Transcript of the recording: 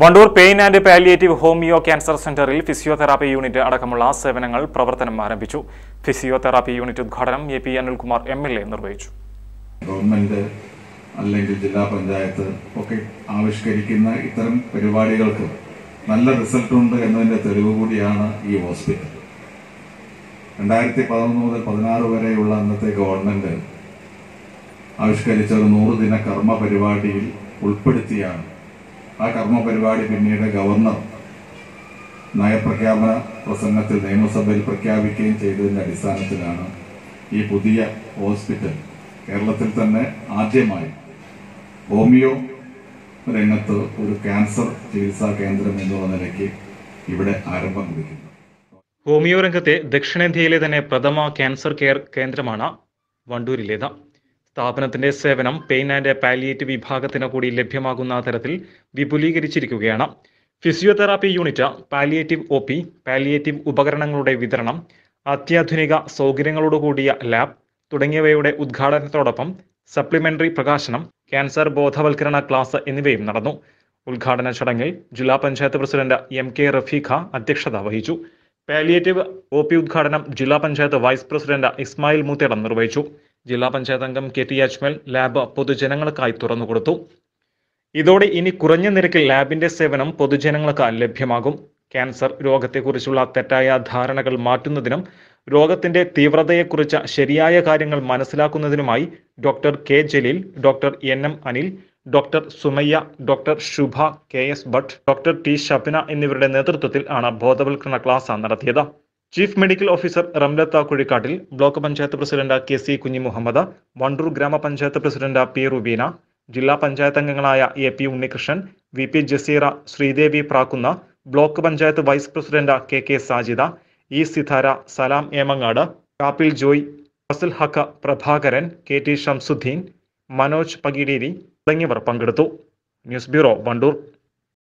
Wandoor pain and palliative homeo cancer സെന്ററിൽ physiotherapy unit അടക്കമുള്ള സേവനങ്ങൾ പ്രവർത്തനം ആരംഭിച്ചു ഫിസിയോതെറാപ്പി യൂണിറ്റ് ഉദ്ഘാടനം A P Anilkumar M L A നിർവഹിച്ചു ഗവൺമെന്റ് അല്ലെങ്കിൽ ജില്ലാ പഞ്ചായത്ത് ഒക്കെ ആവിഷ്കരിക്കുന്ന ഇത്തരം പരിപാടികൾക്ക് നല്ല റിസൾട്ട് ഉണ്ട് എന്നതിന്റെ തെളിവ് കൂടിയാണ് ഈ ഹോസ്പിറ്റൽ രണ്ടായിരത്തി പതിനൊന്ന് മുതൽ പതിനാറ് വരെയുള്ള അന്നത്തെ ഗവൺമെന്റ് ആവിഷ്കരിച്ച ഒരു നൂറ് ദിന കർമ്മ പരിപാടിയിൽ ഉൾപ്പെടുത്തിയാണ് ആ കർമ്മ പരിപാടി പിന്നീട് ഗവർണർ നയപ്രഖ്യാപന പ്രസംഗത്തിൽ നിയമസഭയിൽ പ്രഖ്യാപിക്കുകയും ചെയ്തതിന്റെ അടിസ്ഥാനത്തിലാണ് ഈ പുതിയ ഹോസ്പിറ്റൽ കേരളത്തിൽ തന്നെ ആദ്യമായി ഹോമിയോ രംഗത്ത് ഒരു ക്യാൻസർ ചികിത്സാ കേന്ദ്രം എന്നുള്ള നിലയ്ക്ക് ഇവിടെ ആരംഭം കുറിക്കുന്നു ഹോമിയോ രംഗത്തെ ദക്ഷിണേന്ത്യയിലെ തന്നെ പ്രഥമ ക്യാൻസർ കെയർ കേന്ദ്രമാണ് വണ്ടൂരിലേത് സ്ഥാപനത്തിന്റെ സേവനം പെയിൻ ആൻഡ് പാലിയേറ്റീവ് വിഭാഗത്തിന് കൂടി ലഭ്യമാകുന്ന തരത്തിൽ വിപുലീകരിച്ചിരിക്കുകയാണ് physiotherapy unit palliative O P palliative ഉപകരണങ്ങളുടെ വിതരണം അത്യാധുനിക സൗകര്യങ്ങളോടുകൂടിയ ലാബ് തുടങ്ങിയവയുടെ ഉദ്ഘാടനത്തോടൊപ്പം സപ്ലിമെന്ററി പ്രകാശനം ക്യാൻസർ ബോധവൽക്കരണ ക്ലാസ് എന്നിവയും നടന്നു ഉദ്ഘാടന ചടങ്ങിൽ ജില്ലാ panchayat president M K Rafeeqa അധ്യക്ഷത വഹിച്ചു പാലിയേറ്റീവ് ഒ പി ഉദ്ഘാടനം ജില്ലാ പഞ്ചായത്ത് വൈസ് പ്രസിഡന്റ് ഇസ്മായിൽ മൂത്തേടം നിർവഹിച്ചു ജില്ലാ പഞ്ചായത്ത് അംഗം കെ ടി അജ്മൽ ലാബ് പൊതുജനങ്ങൾക്കായി തുറന്നുകൊടുത്തു ഇതോടെ ഇനി കുറഞ്ഞ നിരക്കിൽ ലാബിന്റെ സേവനം പൊതുജനങ്ങൾക്ക് ലഭ്യമാകും ക്യാൻസർ രോഗത്തെക്കുറിച്ചുള്ള തെറ്റായ ധാരണകൾ മാറ്റുന്നതിനും രോഗത്തിന്റെ തീവ്രതയെക്കുറിച്ച് ശരിയായ കാര്യങ്ങൾ മനസ്സിലാക്കുന്നതിനുമായി doctor K Jaleel doctor N M Anil doctor Sumayya doctor Shubha K S Bhat doctor T Shabina എന്നിവരുടെ നേതൃത്വത്തിൽ ആണ് ബോധവൽക്കരണ ക്ലാസ് നടത്തിയത് chief medical officer Ramlatha Kuzhikkattil block panchayat president K C Kunhi Muhammad Wandoor ഗ്രാമപഞ്ചായത്ത് പ്രസിഡന്റ് പി റുബീന ജില്ലാ പഞ്ചായത്ത് അംഗങ്ങളായ A P Unnikrishnan V P Jaseera Sreedevi പ്രാക്കുന്ന block panchayat vice president K K Sajida E Sithara Salam Emangad Kappil Joy Fasal Haqqa Prabhakaran K T Shamsuddin Manoj Pakideri തുടങ്ങിയവർ പങ്കെടുത്തു ന്യൂസ് ബ്യൂറോ വണ്ടൂർ